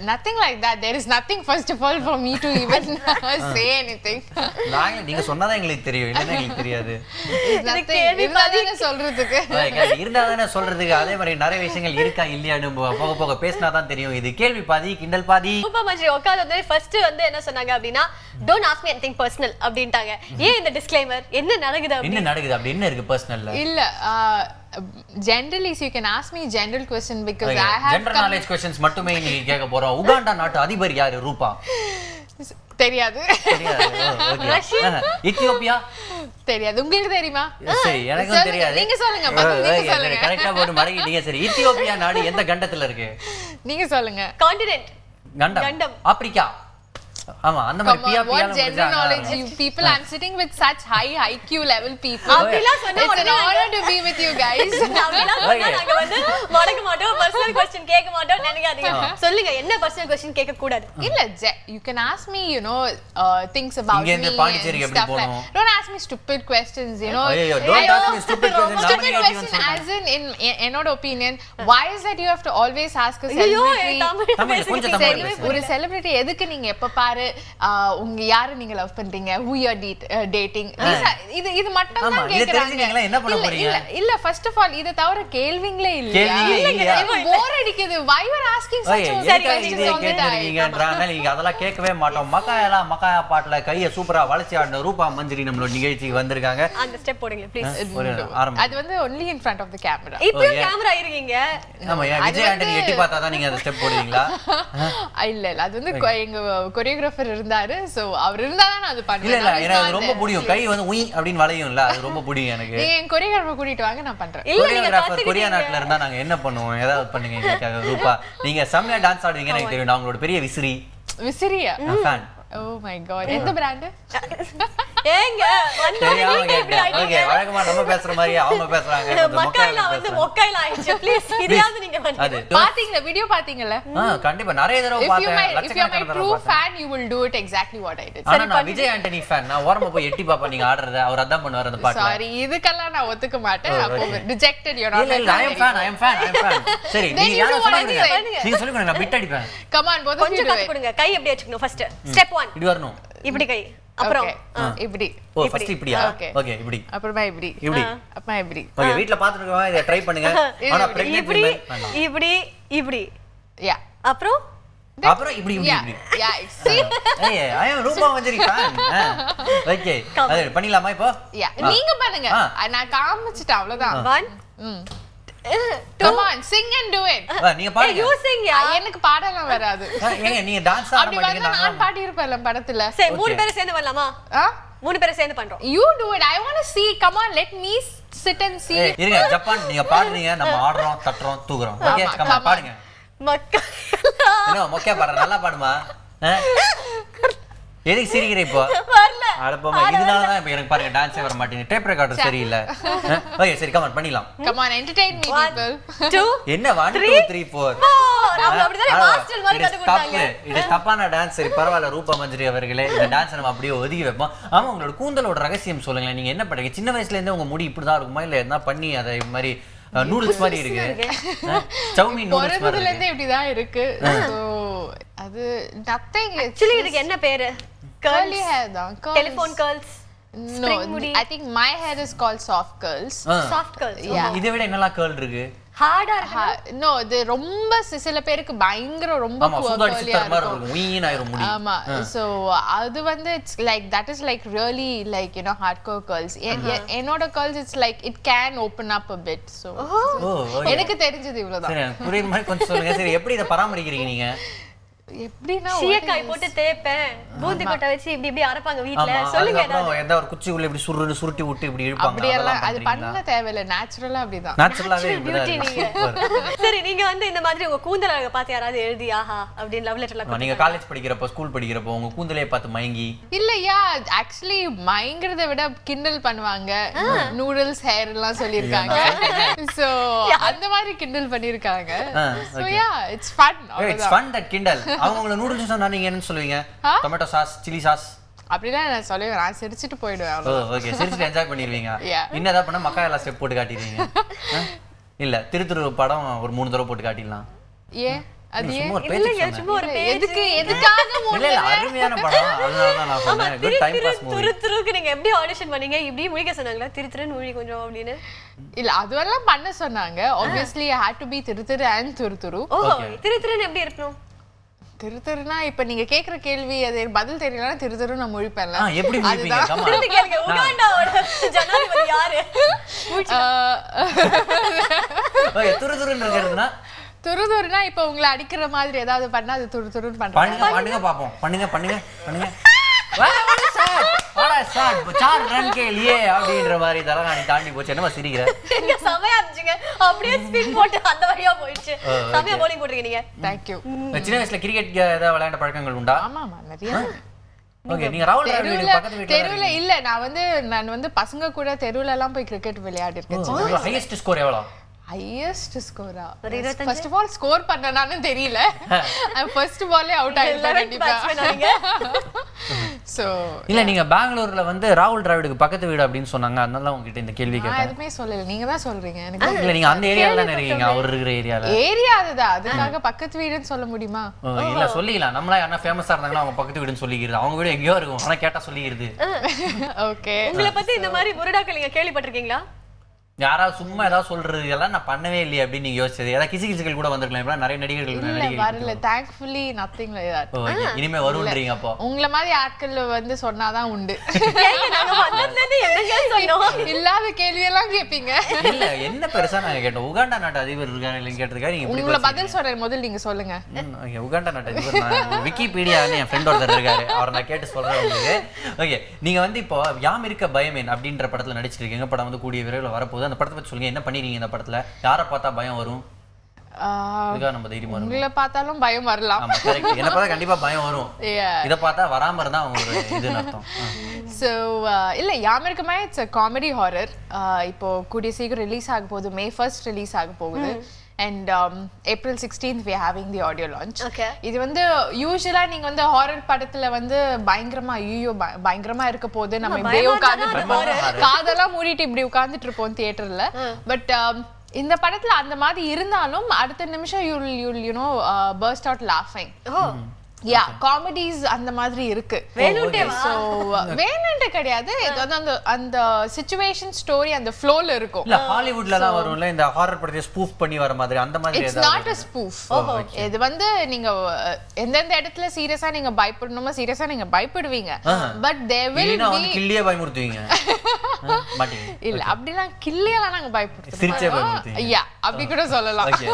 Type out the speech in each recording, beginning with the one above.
nothing like that there is nothing first of all for me to even say anything நாங்க நீங்க சொன்னாதான் எங்களுக்கு தெரியும் இல்லைன்னா எங்களுக்கு தெரியாது There's nothing கேள்வி இருந்தாதானே சொல்றதுக்கு இருந்தா தானே சொல்றதுக்கு அதே மாதிரி நிறைய விஷயங்கள் இருக்கா இல்லையான்னு போ- போக போக பேசினா தான் தெரியும் இது கேள்வி பாதி கிண்டல் பாதி ரூபா மஞ்சி உட்காந்து வந்து ஃபர்ஸ்ட் வந்து என்ன சொன்னாங்க அப்படின்னா don't ask me anything personal அப்படின்ட்டாங்க ஏன் இந்த டிஸ்க்ளைமர் என்ன நடக்குது அப்படி என்ன நடக்குது அப்படி என்ன இருக்கு பர்சனல்ல இல்ல generally you can ask me general question because i have general come- knowledge questions மட்டுமே இன்னைக்கு கேட்க போறோம் உகாண்டா நாட்டு அதிபர் யாரு ரூபா தெரியாது தெரியாது ஓ, okay. ஆஹா. எத்தியோப்பியா தெரியாது உங்களுக்கு தெரியுமா சரி எனக்கும் சொல்லுங்க, தெரியாது நீங்க சொல்லுங்க பதில் நீங்க சொல்லுங்க கரெக்டா போட்டு மடக்கிட்டீங்க சரி எத்தியோப்பியா நாடு எந்த கண்டத்துல இருக்கு நீங்க சொல்லுங்க கான்டினென்ட் கண்டம் கண்டம். ஆப்பிரிக்கா ஆமா அந்த மாதிரி Come Pia on, what பியான்னு general முடிச்சா knowledge you people I'm sitting with such high IQ level people அப்படிலாம் சொன்னா it's an உடனே honor to be with you guys அப்படிலாம் சொன்னா நாங்க வந்து மடக்க மாட்டோம் பர்சனல் கொஸ்டின் கேட்க மாட்டோம் நினைக்காதீங்க சொல்லுங்க என்ன பர்சனல் கொஸ்டின் கேட்க கூடாது இல்ல je- you can ask me you know uh, things about இங்க me இருந்து and பாண்டிச்சேரிக்கு எப்படி stuff like போகணும்? don't ask me stupid questions you know ஐயோ don't ask me stupid questions stupid நாம question யோசிக்கணும் as in in in என்னோட opinion why is that you have to always ask a ஐயோ celebrity Tamil Tamil, பேசுறீங்க. கொஞ்சம் தமிழ் சரி, பேசுங்க. ஒரு செலிபிரிட்டி எதுக்கு நீங்க எப்ப பாரு ஆஹ், உங்க யாரு நீங்க லவ் பண்றீங்க who you are டேட்டிங் இது இது மட்டும் ஆமா, தான் இதை தெரிஞ்சு கேக்குறாங்க நீங்களாம் என்ன பண்ண இல்ல, போறீங்க? இல்ல இல்ல ஃபர்ஸ்ட் ஆஃப் ஆல் இத தவிர கேள்விங்களே இல்லையா கேள்விங்களே இல்லையா? போர் அடிக்குது why you are asking such okay, a சரி, எதுக்காக questions இதே all the time கேட்டிருக்கீங்கன்றனால நீங்க அதெல்லாம் கேட்கவே மாட்டோம் மக்காயெல்லாம் மக்காயா பாட்டுல கைய சூப்பரா வளைச்சு ஆடின ரூபா மஞ்சரி நம்மளோட நிகழ்ச்சிக்கு வந்திருக்காங்க அந்த ஸ்டெப் போடுங்க ப்ளீஸ் ஒரு ஆரம்பம் அது வந்து only in front of the camera இப்பயும் ஏன்? கேமரா இருக்கீங்க ஆமா ஏன் அது விஜய் ஆண்டனி வந்து- எட்டி பார்த்தா தான் நீங்க அந்த ஸ்டெப் போடுவீங்களா இல்ல இல்ல அது வந்து கொ- எங்க கொரியோகிராஃபர் இருந்தாரு சோ அவர் இருந்தா தான் நான் அது இல்ல பண்ணுவேன் இல்ல நான் எனக்கு அது not ரொம்ப there. பிடிக்கும் கை வந்து உய் அப்படின்னு வளையும்ல அது ரொம்ப பிடிக்கும் எனக்கு நீங்க என் கொரியோகிராஃபர் கூட்டிட்டு வாங்க நான் பண்றேன் இல்ல நீங்க கொரியோகிராஃபர் கொரியா கத்துக்கிட்டீங்க நாட்டுல இருந்தா நாங்க என்ன பண்ணுவோம் ஏதாவது பண்ணுங்க எங்களுக்காக ரூபா நீங்க செம்மையா டான்ஸ் ஆடுவீங்கன்னு எனக்கு தெரியும் நான் உங்களோட பெரிய விசிறி விசிறியா ஃபேன் ஓ மை காட் எந்த பிராண்ட் ஏங்க வந்தா தெரியாம நீங்க இப்படி கேட்டேன் ஆயிட்டீங்க ஓகே வழக்கமா நம்ம பேசுற மாதிரி அவங்க பேசுறாங்க கொஞ்சம் மக்காயில மொக்கையா வந்து பேசுறாங்க. மொக்காயில ஆயிடுச்சு ப்ளீஸ் இதையாவது நீங்க அது வந்து பாத்தீங்களா வீடியோ பாத்தீங்கல்ல ஆ, கண்டிப்பா நிறைய தடவை if you my பார்த்தேன் if you are my லட்சக்கணக்கான true தடவை பார்த்தேன் fan you will do it exactly what I did ஆனா நான் விஜய் ஆண்டனி ஃபேன் நான் ஓரமா போய் எட்டி பாப்பா நீங்க ஆடுறத அவர் அதான் பண்ணுவார் அந்த பாட்டுல சாரி இதுக்கெல்லாம் நான் ஒத்துக்க மாட்டேன் Oh, அப்போ okay. rejected you're இல்ல not இல்ல I am fan I am fan I am fan சரி Then நீங்க you யாரோ do what சொல்லி I கொடுங்க say. நீங்க சொல்லி கொடுங்க நான் பிட் அடிப்பேன் come on both of you கொஞ்சம் do கத்து it கொடுங்க கை எப்படி வச்சுக்கணும் ஃபர்ஸ்ட் ஸ்டெப் 1 இப்படி வரணும் இப்படி கை அப்புறம் Okay. இப்படி ஓ ஃபர்ஸ்ட் இப்படியா Okay. ஓகே இப்படி அப்புறமா இப்படி இப்படி அப்புறமா இப்படி ஓகே வீட்ல பாத்துட்டு இருக்கவங்க இதை ட்ரை பண்ணுங்க ஆனா இப்படி, பிரெக்னன்ட் இப்படி வேண்டாம் இப்படி இப்படி yeah அப்புறம் அப்புறம் இப்படி இப்படி yeah இப்படி yeah see ஏய் ஐ அம் ரூபா மஞ்சரி ஃபேன் ஓகே அது பண்ணிடலாமா இப்போ yeah நீங்க பண்ணுங்க ஆ. அஹ் நான் காமிச்சிட்டேன் அவ்வளவுதான் ஒன் ம் come on sing and do it ஆ, நீங்க பாருங்க யூசிங் அஹ் எனக்கு பாடலாம் வராது ஆ, ஏங்க நீங்க டான்ஸ் ஆட அப்படி வந்தா மாட்டீங்க நான் பாடி இருப்பேன் படத்துல சரி மூணு Okay. பேரும் சேர்ந்து வரலாமா ஆ மூணு பேரும் சேர்ந்து பண்றோம் you do it i want to see come on let me sit and see ஏய், இருங்க ஜப்பான் நீங்க பாடுறீங்க நம்ம ஆடுறோம் தட்டுறோம் தூக்குறோம் ஓகே ஆமா, கமா come on. பாடுங்க மக்கா என்ன மொக்கையா பாடுற நல்லா பாடுமா ஆ? எதுக்கு சிரிக்கிற இப்போ வரல அடப்பமா இதனால தான் இப்போ எனக்கு பாருங்க டான்ஸே வர மாட்டேங்குது டேப் ரெக்கார்டர் சரியில்லை ஓகே சரி கமான் பண்ணிடலாம் come on entertain me One, people two, என்ன one two three four four. அவங்க அப்படிதானே மாஸ்டர் மாதிரி கத்து கொடுத்தாங்க இது தப்பான டான்ஸ் சரி பரவாயில்ல ரூபா மஞ்சரி அவர்களே இந்த டான்ஸ் நம்ம அப்படியே ஒதுக்கி வைப்போம் ஆமா உங்களோட கூந்தலோட ரகசியம் சொல்லுங்களேன் நீங்க என்ன பண்ணுங்க சின்ன வயசுல இருந்தே உங்க முடி இப்படிதான் இருக்குமா இல்ல என்ன பண்ணி அதை இது மாதிரி நூடுல்ஸ் மாதிரி இருக்கு சௌமீன் நூடுல்ஸ் மாதிரி பிறந்ததுல இருக்கு இருந்தே இப்படிதான் இருக்கு so அது nothing ஆக்சுவலி இதுக்கு என்ன பேரு curly hair தான் curls. Telephone curls no spring முடி. i think my hair is called soft curls ஆ. சாஃப்ட் கேர்ள்ஸ் yeah இதை விட என்னெல்லாம் கேர்ள் இருக்கு ஹார்டா இருக்கு Ha- no இது ரொம்ப சி- சில பேருக்கு பயங்கர ரொம்ப ஆமா cur- சூதாடி curly-ஆ சித்தர் மாதிரி இருக்கும் இருக்கும் உயின் ஆயிரும் முடி ஆமா சோ அது வந்து it's like that is like really like you know hardcore curls என்னோட curls it's like it can open up a bit so oh okay. எனக்கு தெரிஞ்சது இவ்வளவுதான் சரி எனக்கு புரியுற மாதிரி கொஞ்சம் சொல்லுங்க சரி எப்படி இதை பராமரிக்கிறீங்க நீங்க எப்படின்னா சீயக்காய் போட்டு தேய்ப்பேன் பூந்தி கொட்டை வச்சு இப்படி இப்படி அரைப்பாங்க வீட்ல ஆமா சொல்லுங்க அதுக்கப்புறம் எந்த ஒரு குச்சி உள்ள இப்படி சுருன்னு சுருட்டி விட்டு இப்படி இழுப்பாங்க அப்படியெல்லாம் அது அதெல்லாம் பண்ண தேவையில்லை நேச்சுரலா அப்படிதான் நேச்சுரலாவே பியூட்டி நீங்க சரி நீங்க வந்து இந்த மாதிரி உங்க கூந்தல் அழகை பார்த்து யாராவது எழுதி ஆஹா அப்படின்னு லவ் லெட்டர்ல நீங்க காலேஜ் படிக்கிறப்போ ஸ்கூல் படிக்கிறப்போ உங்க கூந்தலே பார்த்து மயங்கி இல்லையா ஆக்சுவலி மயங்கிறத விட கிண்டல் பண்ணுவாங்க நூடுல்ஸ் ஹேர் எல்லாம் சொல்லியிருக்காங்க சோ அந்த மாதிரி கிண்டல் பண்ணிருக்காங்க ஆ, so yeah it's fun it's fun that கிண்டல் அவங்க உங்களை நூடுல்ஸ் சொன்னா நீங்க என்ன சொல்லுவீங்க ஆ? டொமேட்டோ சாஸ் சில்லி சாஸ் அப்படிலாம் நான் சொல்லுவேன் நான் சிரிச்சிட்டு போயிடுவேன் ஓ அவ்வளவுதான். ஓகே சிரிச்சுட்டு என்ஜாய் பண்ணிடுவீங்க Yeah. இன்னும் ஏதாவது பண்ணா மக்கா எல்லாம் ஸ்டெப் போட்டு காட்டிடுவீங்க ஆ? இல்ல திரு திரு படம் ஒரு மூணு தடவை போட்டு காட்டிடலாம் ஏன் அது நீ ஏன் சும்மா ஒரு பேச்சு இல்லைங்க சொன்னேன். சும்மா ஒரு இல்ல, பேச்சு. எதுக்கு எதுக்காக இல்ல மூணு இல்ல அருமையான படம் அதனால தான் நான் ஆமா சொன்னேன் திரு குட் டைம் திரு பாஸ் மூவி துரு துருக்கு நீங்க எப்படி ஆடிஷன் பண்ணீங்க இப்படி முழிக்க சொன்னாங்களா திரு திருன்னு முழி கொஞ்சம் அப்படின்னு இல்ல அதுவெல்லாம் பண்ண சொன்னாங்க ஆப்வியஸ்லி ஹேட் டு பி திரு திரு அண்ட் துரு துரு ஓ Okay. திரு திருன்னு எப்படி இருக்கணும் திரு திருனா இப்ப நீங்க கேக்குற கேள்வி அது பதில் தெரியலனா திரு திரு நான் முழிப்பேன்ல ஆ எப்படி முடிப்பீங்க அதுதான். கமா திருப்பி கேளுங்க உகாண்டாவோட ஜனாதிபதி யாரு ஓகே துரு துருன்னு இருக்கிறதுனா துரு துருனா இப்ப உங்களை அடிக்கிற மாதிரி ஏதாவது பண்ணா அது துரு துருன்னு பண்றாங்க பண்ணுங்க பண்ணுங்க பாப்போம் பண்ணுங்க பண்ணுங்க பண்ணுங்க வாடா, வாடா சார் வாடா சார் சார் ரன் கே லியே அப்படின்ற மாதிரி இதெல்லாம் நான் தாண்டி போச்சு என்னமா சிரிக்கிற எங்க செமையா இருந்துச்சுங்க அப்படியே ஸ்பின் போட்டு அந்த வழியா போயிடுச்சு ஓ, okay. செமையா bowling போட்டிருக்கீங்க நீங்க தேங்க்யூ சின்ன வயசுல கிரிக்கெட் ஏதாவது விளையாண்ட பழக்கங்கள் உண்டா ஆமா ஆமா நிறைய ஓகே நீங்க ராகுல் டிராவிட் வீடு தெருவுல பக்கத்து வீட்டுல தெருவுல இல்ல நான் வந்து நான் வந்து பசங்க கூட தெருவுல எல்லாம் போய் கிரிக்கெட் விளையாடி இருக்கேன் ஹையஸ்ட் ஸ்கோர் எவ்வளோ ஹையஸ்ட் ஸ்கோரா ஒரு இருபத்தஞ்சு? ஃபர்ஸ்ட் ஆஃப் ஆல் ஸ்கோர் பண்ணனானு தெரியல ஃபர்ஸ்ட் பால்லே அவுட் ஆயிட்டேன் கண்டிப்பா batsman ஆ நீங்க? சோ இல்ல நீங்க பெங்களூர்ல வந்து ராகுல் டிராவிடுக்கு பக்கத்து வீடு அப்படின்னு சொன்னாங்க அதனால உங்ககிட்ட இந்த கேள்வி நான் கேட்டேன் எதுவுமே சொல்லல நீங்க தான் சொல்றீங்க எனக்கு இல்ல நீங்க அந்த ஏரியால தானே இருக்கீங்க அவர் இருக்கிற ஏரியால ஏரியா அதுதான் அதுக்காக பக்கத்து வீடுன்னு சொல்ல முடியுமா ஓ, இல்ல சொல்லிக்கலாம் நம்மளா யாரா ஃபேமஸா இருந்தாங்கன்னா அவங்க பக்கத்து வீடுன்னு சொல்லிக்கிறது அவங்க வீடு எங்கேயோ இருக்கும் ஆனா கேட்டா சொல்லிக்கிறது ஓகே உங்களை பத்தி இந்த மாதிரி புருடாக்கள் நீங்க கேள்விப்பட்டிருக்கீங்களா யாராவது சும்மா ஏதாவது சொல்றது இதெல்லாம் நான் பண்ணவே இல்லையே அப்படின்னு நீங்க யோசிச்சது ஏதாவது கிசி கிசிகள் கூட வந்திருக்கலாம் இப்ப நிறைய நடிகர்கள் இல்ல நடிகர்கள் வரல thankfully nothing like that oh, இ- இனிமே வரும்ன்றீங்க அப்போ உங்கள மாதிரி ஆட்கள் வந்து சொன்னாதான் உண்டு ஏங்க, நாங்க வந்ததுல இருந்து என்னங்க சொன்னோம் இல்லாத கேள்வியெல்லாம் கேப்பீங்க இல்ல என்ன பெருசா நாங்க கேட்டோம் உகாண்டா நாட்டு அதிபர் இருக்காரு இல்லைன்னு கேட்டிருக்காரு நீங்க இப்படி உங்களை பதில் சொல்றேன் முதல்ல நீங்க சொல்லுங்க ம், okay, உகாண்டா நாட்டு அதிபர் நான் விக்கிபீடியான்னு என் ஃப்ரெண்ட் ஒருத்தர் இருக்காரு அவரை நான் கேட்டு சொல்றேன் உங்களுக்கு ஓகே நீங்க வந்து இப்போ யாம் இருக்க பயமேன் அப்படின்ற படத்துல நடிச்சிட்டு இருக்கீங்க படம் வந்து கூடிய விரைவில் வரப்போகுது அந்த படத்தை பத்தி சொல்லுங்க என்ன பண்ணிருக்கீங்க இந்த படத்துல யாரை பார்த்தா பயம் வரும் ஆஹ், இதுக்காக நம்ம தைரியமா இருக்கும் உங்களை பார்த்தாலும் பயம் வரலாம் ஆமா கரெக்ட் என்ன பார்த்தா கண்டிப்பா பயம் வரும் Yeah. இதை பார்த்தா வராம இருந்தா அவங்க ஒரு இதுன்னு அர்த்தம் ஆ. ஸோ இல்லை யாமிருக்குமே இட்ஸ் அ காமெடி ஹாரர் இப்போ கூடிய சீக்கிரம் ரிலீஸ் ஆக போகுது மே ஃபர்ஸ்ட் ரிலீஸ் ஆக போகுது and April sixteenth we having the audio launch Okay. இது வந்து யூஸ்வலா நீங்க வந்து ஹாரர் படத்துல வந்து பயங்கரமா ஐயோ பயங்கரமா இருக்க போகுது நம்ம இப்படியே பயமா உட்கார்ந்து இருந்தா அது horror. காதெல்லாம் மூடிட்டு இப்படி உட்கார்ந்துட்டு இருப்போம் தியேட்டர்ல பட் இந்த படத்துல அந்த மாதிரி இருந்தாலும் அடுத்த நிமிஷம் you'll you'll you know burst out லாஃபிங் ஓ யா காமெடிஸ் அந்த மாதிரி இருக்கு வேணும்ட்டே வா. So, வேணும்ட்டு கிடையாது இது வந்து அந்த அந்த சிச்சுவேஷன் ஸ்டோரி அந்த ஃப்ளோல இருக்கும் இல்ல ஹாலிவுட்ல எல்லாம் வரும்ல இந்த ஹாரர் படத்தை ஸ்பூஃப் பண்ணி வர மாதிரி அந்த மாதிரி இட்ஸ் ஏதாவது நாட் அ ஸ்பூஃப் இது வந்து நீங்க அஹ், எந்தெந்த இடத்துல சீரியஸா நீங்க பயப்படணுமோ சீரியஸா நீங்க பயப்படுவீங்க பட் தே வில் இல்லைன்னா பி வந்து கில்லியே பயமுறுத்துவீங்க ஆ, மாட்டீங்க இல்ல அப்படிலாம் கில்லியெல்லாம் நாங்க சிரிச்சே பயப்படுத்தோம் பயமுறுத்துவீங்க. யா அப்படி கூட சொல்லலாம் Okay,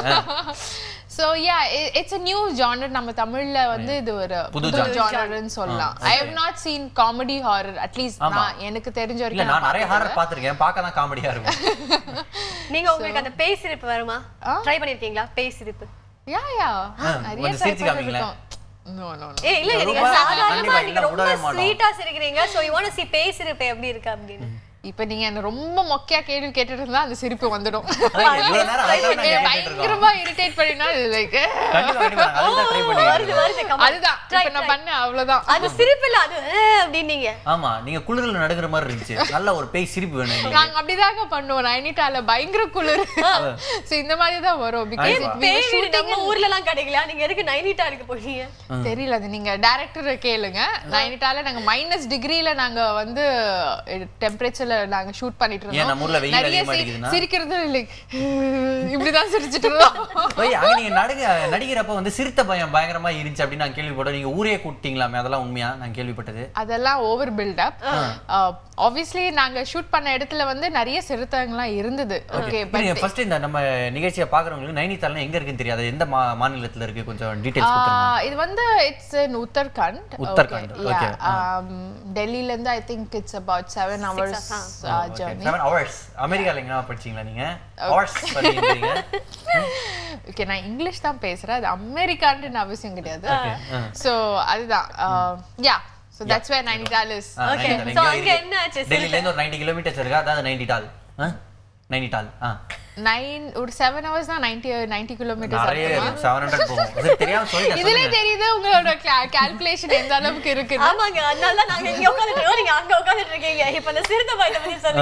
so yeah it's a new genre நம்ம தமிழ்ல வந்து இது ஒரு புது புது ஜானர்னு சொல்லலாம் I have not seen comedy horror at least ஆமா. நான் எனக்கு தெரிஞ்ச இல்ல வரைக்கும் நான் நான் நிறைய ஹாரர் பாத்திருக்கேன் பார்க்க தான் காமெடியா இருக்கும் நீங்க உங்களுக்கு அந்த பேய் சிரிப்பு வருமா ட்ரை பண்ணிருக்கீங்களா பேய் சிரிப்பு யா யா ஆ, நிறைய கொஞ்சம் try சிரிச்சு காமிங்களேன். பண்ணிருக்கோம் நோ நோ ஏ இல்ல நீங்க ரொம்ப சாதாரணமா கண்டிப்பா நீங்க இல்ல, ரொம்ப விடவே மாட்டோம். ஸ்வீட்டா சிரிக்கிறீங்க சோ யூ வாண்ட் see பேய் சிரிப்பு எப்படி இருக்கு அப்படின்னு இப்ப நீங்க என்ன ரொம்ப மொக்கையா கேள்வி கேட்டுட்டு இருந்தா அந்த சிரிப்பு வந்துடும் அதான் இவ்வளவு நேரம் அதை தான் நாங்க என்னை கேட்டுட்டு இருக்கோம். பயங்கரமா இரிட்டேட் பண்ணினா லைக் கண்டிப்பா கண்டிப்பா அதுதான் ட்ரை பண்ணிட்டு வருது இருக்கோம். வருது come on. அதுதான் Try, இப்ப நான் try. பண்ணேன் அவ்வளவுதான் அது சிரிப்பு இல்ல அது ஆ, அப்படின்னீங்க ஆமா நீங்க குளிர்ல நடுக்கிற மாதிரி இருந்துச்சு நல்ல ஒரு பேய் சிரிப்பு வேணும் எங்களுக்கு. நாங்க அப்படிதாங்க பண்ணுவோம் நைனிட்டால பயங்கர குளிர் சோ இந்த மாதிரி தான் வரும் ஏய், பிகாஸ் பேய் வீடு நம்ம ஊர்ல எல்லாம் கிடைக்கல நீங்க எதுக்கு நைனிட்டாலுக்கு போனீங்க தெரியல அது நீங்க டைரக்டரை கேளுங்க நைனிட்டால நாங்க மைனஸ் டிகிரில நாங்க வந்து டெம்பரேச்சர்ல நாங்க ஷூட் பண்ணிட்டு ஏன் நம்ம ஊர்ல இருந்தோம் வெயில் நிறைய அதிகமா சி- அடிக்குதுன்னா? சிரிக்கிறது லைக் இப்படிதான் சிரிச்சிட்டு இருந்தோம் ஓய் அங்க நீங்க நடுங்க நடிக்கிறப்ப வந்து சிறுத்த பயம் பயங்கரமா இருந்துச்சு அப்படின்னு நான் கேள்விப்பட்டோம் நீங்க ஊரே கூட்டிங்களாமே அதெல்லாம் உண்மையா நான் கேள்விப்பட்டது அதெல்லாம் ஓவர் பில்டப் ஆப்வியஸ்லி நாங்க ஷூட் பண்ண இடத்துல வந்து நிறைய சிறுத்தைங்கலாம் இருந்தது ஓகே நீங்க ஃபர்ஸ்ட் இந்த நம்ம நிகழ்ச்சியை பாக்குறவங்களுக்கு நைனித்தால் எங்க இருக்குன்னு தெரியாது எந்த மா- மாநிலத்துல இருக்கு கொஞ்சம் டீடைல்ஸ் கொடுத்துருங்க இது வந்து it's in Uttarakhand Uttarakhand, okay. டெல்லில இருந்து I think it's about seven hours journey seven hours அமெரிக்கால எங்க படிச்சீங்களா நீங்க ஹவர்ஸ் படிக்கிறீங்க ஓகே நான் இங்கிலீஷ் தான் பேசுறேன் அது அமெரிக்கான்னு அவசியம் கிடையாது ஆ. சோ அதுதான் yeah so that's where Nainital is ஆ, Okay, நைனிடால் so எங்கேயோ அங்க இருக்கு. என்ன ஆச்சு? டெல்லில இருந்து ஒரு 90 கிலோமீட்டர்ஸ் இருக்கா அதாவது நைனிடால் ஆ? நைனிடால் ஆ நைன் ஒரு செவன் ஹவர்ஸ் தான் நைன்டி நைன்டி கிலோமீட்டர்ஸ் நிறைய செவன் ஹண்ட்ரட் போகும் அது தெரியாம சொல்லிட்டேன் இதுலயே சொல்லுங்க. தெரியுது உங்களோட கால்குலேஷன் எந்த அளவுக்கு இருக்கு ஆமாங்க அதனால தான் நாங்க இங்க உட்கார்ந்துட்டு இருக்கோம் நீங்க அங்க உட்கார்ந்துட்டு இருக்கீங்க இப்ப அந்த சிறுத்தை பயத்தை பத்தி சொல்லுங்க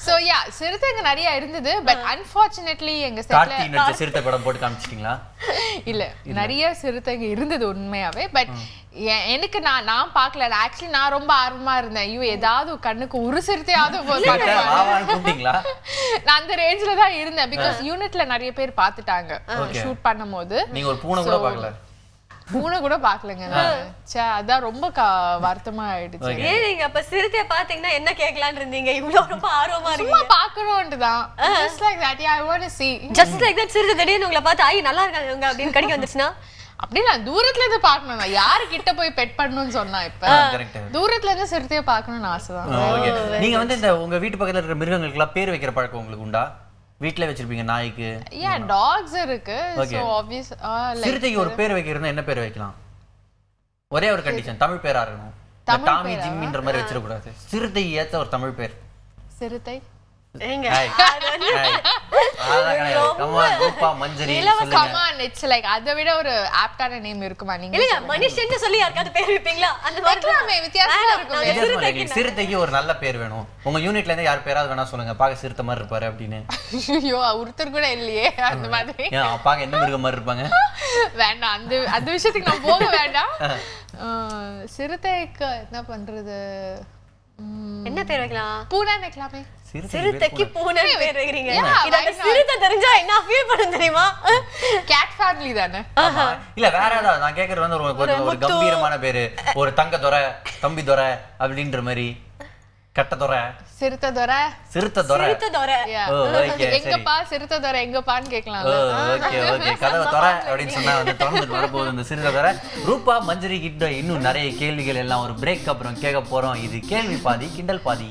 சோ யா சிறுத்தைங்க நிறைய இருந்தது பட் அன்பார்ச்சுனேட்லி எங்க கார்த்தி செட்ல நடிச்ச சிறுத்தை படம் போட்டு காமிச்சிட்டீங்களா இல்ல நிறைய சிறுத்தைங்க இருந்தது உண்மையாவே பட் எனக்கு நான் நான் பார்க்கல ஆக்சுவலி நான் ரொம்ப ஆர்வமா இருந்தேன் ஐயோ ஏதாவது கண்ணுக்கு ஒரு சிறுத்தையாவது போய் சிறுத்தை பார்க்கணும். வாவான்னு கூப்பிட்டீங்களா நான் அந்த ரேஞ்ச்ல தான் இருந்தேன் பிகாஸ் யூனிட்ல நிறைய பேர் பார்த்துட்டாங்க Okay. ஷூட் பண்ணும்போது நீங்க ஒரு பூனை கூட பார்க்கல பூனை கூட பார்க்கலங்க நானு. ச்சே அதான் ரொம்ப க- வருத்தமா ஆயிடுச்சு Okay. ஏன் நீங்க அப்ப சிறுத்தைய பாத்தீங்கன்னா என்ன கேட்கலாம்னு இருந்தீங்க இவ்வளவு ரொம்ப ஆர்வமா சும்மா இருக்கீங்க பார்க்கணும்னு தான் just like that yeah i want to see just like that சிறுத்தை திடீர்னு உங்களை பார்த்து ஐ நல்லா இருக்காங்க இவங்க அப்படின்னு கடிக்க வந்துச்சுன்னா அப்படி நான் தூரத்துல இருந்து பார்க்கணும் நான் யாரு கிட்ட போய் பெட் பண்ணணும்னு சொன்னா இப்ப கரெக்ட் தூரத்துல இருந்து சிறுத்தைய பார்க்கணும்னு ஆசைதான் ஓகே நீங்க வந்து இந்த உங்க வீட்டு பக்கத்துல இருக்கிற மிருகங்களுக்குலாம் பேர் வைக்கிற பழக்கம் உங்களுக்கு உண்டா வீட்ல வச்சிருப்பீங்க நாய்க்கு ஏன் டாக்ஸ் இருக்கு Okay. சோ ஆப்வியஸ் சிறுத்தைக்கு ஒரு பேர் வைக்கிறதுனா என்ன பேர் வைக்கலாம் ஒரே ஒரு கண்டிஷன் தமிழ் பேரா இருக்கணும் இந்த தமிழ் டாமி பேரா? ஜிம்மின்ற மாதிரி வச்சிடக்கூடாது சிறுத்தை ஏத்த ஒரு தமிழ் பேர் சிறுத்தை ஏங்க Hey. Hey. அதெல்லாம் கிடையாது. Come on, ரூபா, மஞ்சரி சொல்லுங்க கமான் இட்ஸ் லைக் அதை விட ஒரு ஆப்டான நேம் இருக்குமா நீங்க இல்லங்க மனுஷன்னு சொல்லி யாருக்காவது பேர் வைப்பீங்களா அந்த மாதிரி வைக்கலாமே, வித்தியாசமா வேணாம், இருக்குமே. நாங்க வித்தியாசமா சிறுத்தைக்கு இருக்கு. சிறுத்தைக்கு ஒரு நல்ல பேர் வேணும் உங்க யூனிட்ல இருந்து யார் பேராவது வேணா சொல்லுங்க பார்க்க சிறுத்தை மாதிரி இருப்பாரு அப்படின்னு ஐயோ ஒருத்தர் கூட இல்லையே அந்த மாதிரி ஏன் பார்க்க என்ன மிருகம் மாதிரி இருப்பாங்க வேண்டாம் அந்த அந்த விஷயத்துக்கு நான் போக வேண்டாம் அஹ், சிறுத்தைக்கு என்ன பண்றது உம், என்ன பேர் வைக்கலாம் பூனை வைக்கலாமே சிறுத்தை சிறுத்தைக்கு பூனை பேர் வைக்கிறீங்க Yeah, இது அந்த why not? சிறுத்தை தெரிஞ்சா என்ன ஃபீல் பண்ணும் தெரியுமா கேட் ஃபேமிலி தானே ஆமா. இல்ல வேற ஏதாவது நான் கேக்குறது வந்து ஒரு ஒரு- ஒரு முத்து. கம்பீரமான பேரு ஒரு தங்க துறை தம்பி துறை அப்படின்ற மாதிரி கட்ட துறை சிறுத்தை துறை சிறுத்தை துறை சிறுத்தை தோரை Yeah. ஓ, okay, சரி. எங்கப்பா சிறுத்தை துறை எங்கப்பான்னு ஓ கேட்கலாம்ல ஓகே ஓகே கதவை துறை அப்படின்னு சொன்னா வந்து திறந்துட்டு வரப்போகுது இந்த சிறுத்தை துறை ரூபா மஞ்சரி கிட்ட இன்னும் நிறைய கேள்விகள் எல்லாம் ஒரு பிரேக் அப்புறம் கேட்க போறோம் இது கேள்வி பாதி கிண்டல் பாதி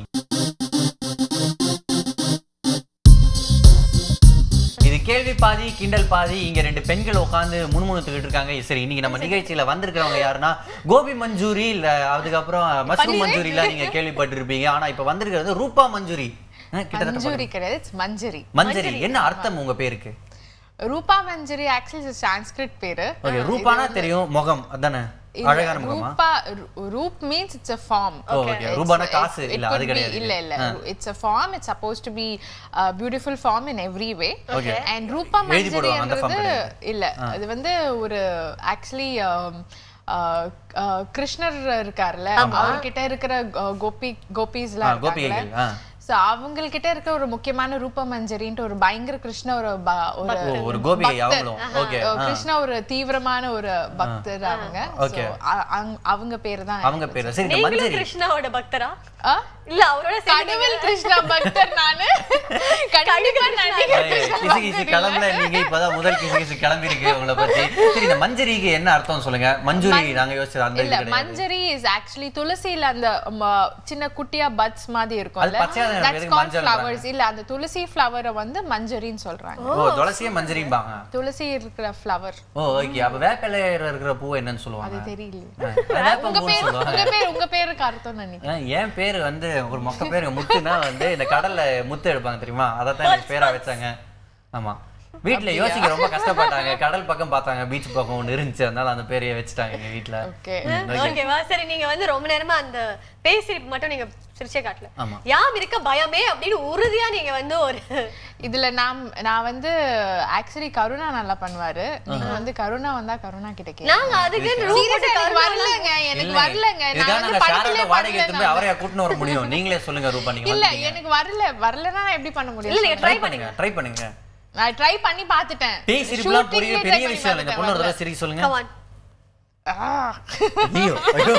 இது கேள்வி பாதி கிண்டல் பாதி இங்க ரெண்டு பெண்கள் உட்காந்து முணுமுணுத்துக்கிட்டு இருக்காங்க சரி இன்னைக்கு நம்ம நிகழ்ச்சியில வந்திருக்கிறவங்க யாருன்னா கோபி மஞ்சூரி இல்ல அதுக்கப்புறம் மஷ்ரூம் மஞ்சூரிலாம் நீங்க கேள்விப்பட்டிருப்பீங்க ஆனா இப்ப வந்திருக்கிறது ரூபா மஞ்சூரி அஹ், கிட்டத்தட்ட மஞ்சூரி கிடையாது it's மஞ்சரி மஞ்சரி என்ன அர்த்தம் உங்க பேருக்கு ரூபா மஞ்சரி ஆக்சுவலி சான்ஸ்கிரிட் பேரு ஓகே ரூபானா தெரியும் முகம் அதானே இல்ல, அழகான முகமா ரூபா ரு- ரூப் means it's a form oh okay ரூபானா காசு It இல்ல could அது be- கிடையாது இல்ல இல்ல it's a form it's supposed to be a beautiful form in every way Okay. and ரூபா எழுதி போடுவாங்க, அந்த form மஞ்சரின்றது கிடையாது. இல்ல அது வந்து ஒரு ஆக்சுவலி கிருஷ்ணர் இருக்கார்ல அவர்கிட்ட இருக்கிற கோ- கோபி கோபிஸ்லாம் ஆ, கோபிகைகள், ஆ. இருக்காங்கல்ல சோ அவங்கள்கிட்ட இருக்க ஒரு முக்கியமான ரூப மஞ்சரின்ட்டு ஒரு பயங்கர கிருஷ்ண ஒரு ப- ஒரு ஓ ஒரு கோபிகை பக்தர். அவங்களும் ஓகே அஹ் கிருஷ்ணா ஒரு தீவிரமான ஒரு பக்தர் அவங்க Okay. So, அ- அங்க- அவங்க பேரு தான் அவங்க பேரு சரி இந்த நீங்களும் மஞ்சரி கிருஷ்ணாவோட பக்தரா ஆ? இல்ல அவரோட சேர்ந்து கடவுள் கிருஷ்ணா பக்தர் நானு கண்டிப்பா நடிகர் கிருஷ்ணா கிசு கிசு பக்தர் கிளம்பல இல்ல. நீங்க இப்பதான் முதல் கிசு கிசு கிளம்பி இருக்கு உங்களை பத்தி சரி இந்த மஞ்சரிக்கு என்ன அர்த்தம் சொல்லுங்க மஞ்சூரி நாங்க யோசிச்சது அந்த இது இல்ல கிடையாது மஞ்சரி இஸ் ஆக்சுவலி துளசியில அந்த ம, சின்ன குட்டியா பட்ஸ் மாதிரி அது இருக்கும்ல பச்சையா தான் தட்ஸ் எதுக்கு கால்ட் மஞ்சள் ஃப்ளவர்ஸ் இல்ல அந்த துளசி ஃப்ளவரை வந்து மஞ்சரின்னு சொல்றாங்க ஓ துளசியே மஞ்சரிம்பாங்க துளசி இருக்கிற ஃப்ளவர் ஓ ஓகே அப்ப வேப்பிலையில இருக்கிற பூ என்னன்னு சொல்லுவாங்க அது தெரியல ஆ, அது வேப்ப உங்க பூன்னு பேரு சொல்லுவாங்க உங்க பேரு உங்க பேருக்கு அர்த்தம் நினைக்கிறேன் ஆ, என் பேரு வந்து ஒரு மொக்க பேரு முத்துனா வந்து இந்த கடல்ல முத்து எடுப்பாங்க தெரியுமா அதான் எனக்கு பேரா வச்சாங்க ஆமா வீட்ல யோசிக்க ரொம்ப கஷ்டப்பட்டாங்க கடல் பக்கம் பார்த்தாங்க பீச் பக்கம் ஒண்ணு இருந்துச்சு அதனால அந்த பேரையே வச்சுட்டாங்க எங்க வீட்ல ஓகே ஓகேவா சரி நீங்க வந்து ரொம்ப நேரமா அந்த பேய் சிரிப்பு மட்டும் நீங்க சிரிச்சே காட்டல ஆமா. யாம் இருக்க பயமே அப்படின்னு உறுதியா நீங்க வந்து ஒரு இதுல நான் நான் வந்து ஆக்சுவலி கருணா நல்லா பண்ணுவாரு நீங்க வந்து கருணா வந்தா கருணா கிட்ட கேளுங்க நாங்க அதுக்கு ரூம் Seriously, எனக்கு வரலங்க எனக்கு இல்லைங்க. வரலங்க நான் இதுக்காக வந்து நாங்க படத்திலே ஷாரோட வாடகை பண்ணல எடுத்து போய் அவரையா கூட்டின்னு வர முடியும் நீங்களே சொல்லுங்க ரூபா நீங்க இல்ல வந்துட்டீங்க. எனக்கு வரல வரலன்னா நான் எப்படி பண்ண இல்ல முடியும் நீங்க ட்ரை பண்ணுங்க ட்ரை பண்ணுங்க நான் ட்ரை பண்ணி பார்த்துட்டேன் பேய் சிரிப்புலாம் Shooting பெரிய லயே try பெரிய பண்ணி விஷயம் இல்லை இந்த பார்த்துட்டேன், பொண்ணு ஒரு தடவை வரல. சிரிக்க சொல்லுங்க கமான் ஆ. ஐயோ ஐயோ